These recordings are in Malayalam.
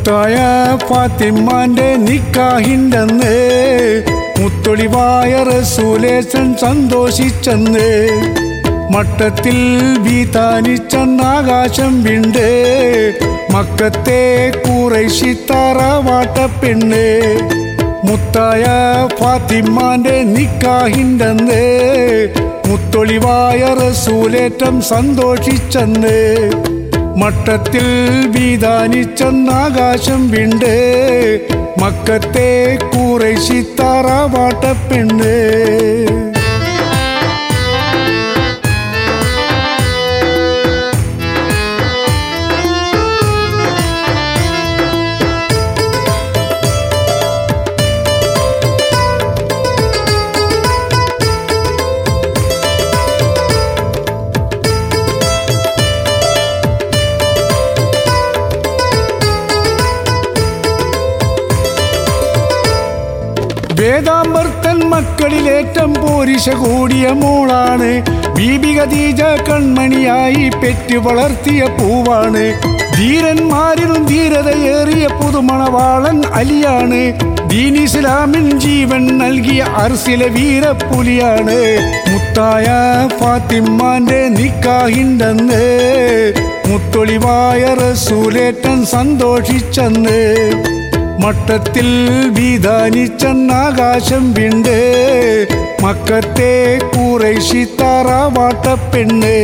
മുത്തായ ഫാത്തിമാന്റെ നിക്കാഹിണ്ടെന്ന് മുത്തൊളിവായ റസൂലേശൻ സന്തോഷിച്ചെന്ന് മട്ടത്തിൽ വീതാനിച്ചെന്നാകാശം വിണ്ട് മക്കത്തെ കുറേശി തറവാട്ടപ്പെണ്ണ് മുത്തായ ഫാത്തിമാന്റെ നിക്കാഹിണ്ടെന്ന് മുത്തൊളിവായ റസൂലേറ്റം സന്തോഷിച്ചെന്ന് മട്ടത്തിൽ വീതാനിച്ചെന്നാകാശം വിണ്ട് മക്കത്തെ കുറേശി തറവാട്ടപ്പെണ്ണ് വേദാമ്പർത്തൻ മക്കളിലേറ്റം പോരിശ കൂടിയ മോളാണ് ബീബി ഖദീജ കൺമണിയായി പെറ്റു വളർത്തിയ പൂവാണ് ധീരന്മാരിലും ധീരതയേറിയ പുതുമണവാളൻ അലിയാണ് ദീൻ ഇസ്ലാമിൻ ജീവൻ നൽകിയ അർസിലെ വീരപ്പുലിയാണ് മുത്തായ ഫാത്തിമാന്റെ നിക്കാഹിണ്ടെന്ന് മുത്തൊളിവായ റസൂലേറ്റൻ സന്തോഷിച്ചെന്ന് മട്ടത്തിൽ വീതാനിച്ചെന്നാകാശം വിണ്ട് മക്കത്തെ കുറേശി തറവാട്ടപ്പെണ്ണ്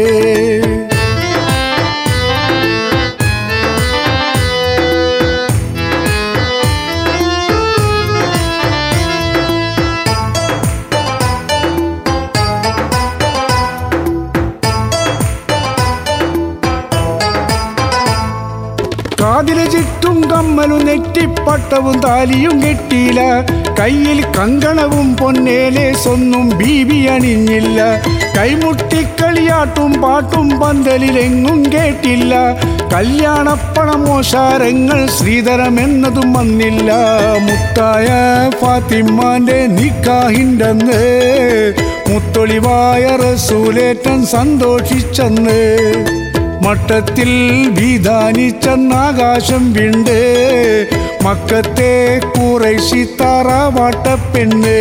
കാതില് ചുറ്റും കമ്മലും നെറ്റിപ്പട്ടവും താലിയും കെട്ടിയില്ല കയ്യിൽ കങ്കണവും പൊന്നേലെ സ്വന്നും ബീബി അണിഞ്ഞില്ല കൈമുട്ടിക്കളിയാട്ടും പാട്ടും പന്തലിലെങ്ങും കേട്ടില്ല കല്യാണപ്പണം മോശാരങ്ങൾ ശ്രീധരമെന്നതും വന്നില്ല മുത്തായ ഫാത്തിമാന്റെ നിക്കാഹിണ്ടെന്ന് മുത്തൊളിവായ റസൂലേറ്റൻ സന്തോഷിച്ചെന്ന് മട്ടത്തിൽ വീതാനിച്ചെന്നാകാശം വിണ്ട് മക്കത്തെ കുറേശി തറവാട്ടപ്പെണ്ണ്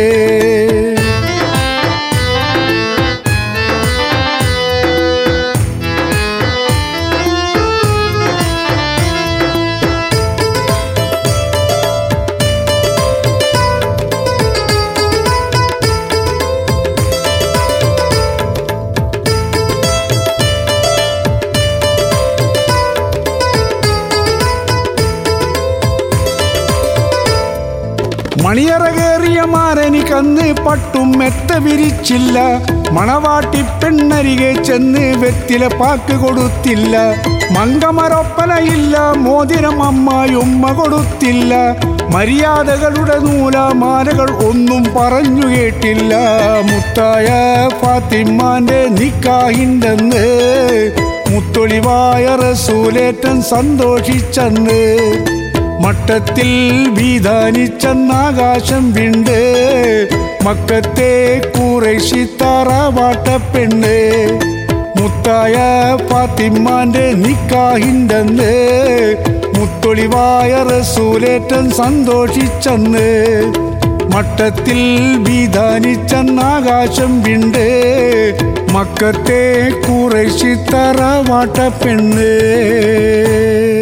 മണിയറ കയറിയ മാരനിക്കന്ന് പട്ടും മെത്ത വിരിച്ചില്ല മണവാട്ടി പെണ്ണരികെ ചെന്ന് വെത്തില പാക്ക് കൊടുത്തില്ല മങ്കമരൊപ്പനയില്ല മോതിരം അമ്മായുമ്മ കൊടുത്തില്ല മര്യാദകളുടെ നൂലാമാലകൾ ഒന്നും പറഞ്ഞു കേട്ടില്ല മുത്തായ ഫാത്തിമാന്റെ നിക്കാഹിണ്ടെന്ന് മുത്തൊളിവായ റസൂലേറ്റൻ സന്തോഷിച്ചെന്ന് മട്ടത്തിൽ വീതാനിച്ചെന്നാകാശം വിണ്ട് മക്കത്തെ കുറേശി തറവാട്ടപ്പെണ്ണ് മുത്തായ ഫാത്തിമാന്റെ നിക്കാഹിണ്ടെന്ന് മുത്തൊളിവായ റസൂലേറ്റൻ സന്തോഷിച്ചെന്ന് മട്ടത്തിൽ വീതാനിച്ചെന്നാകാശം വിണ്ട് മക്കത്തെ കുറേശി തറവാട്ടപ്പെണ്ണ്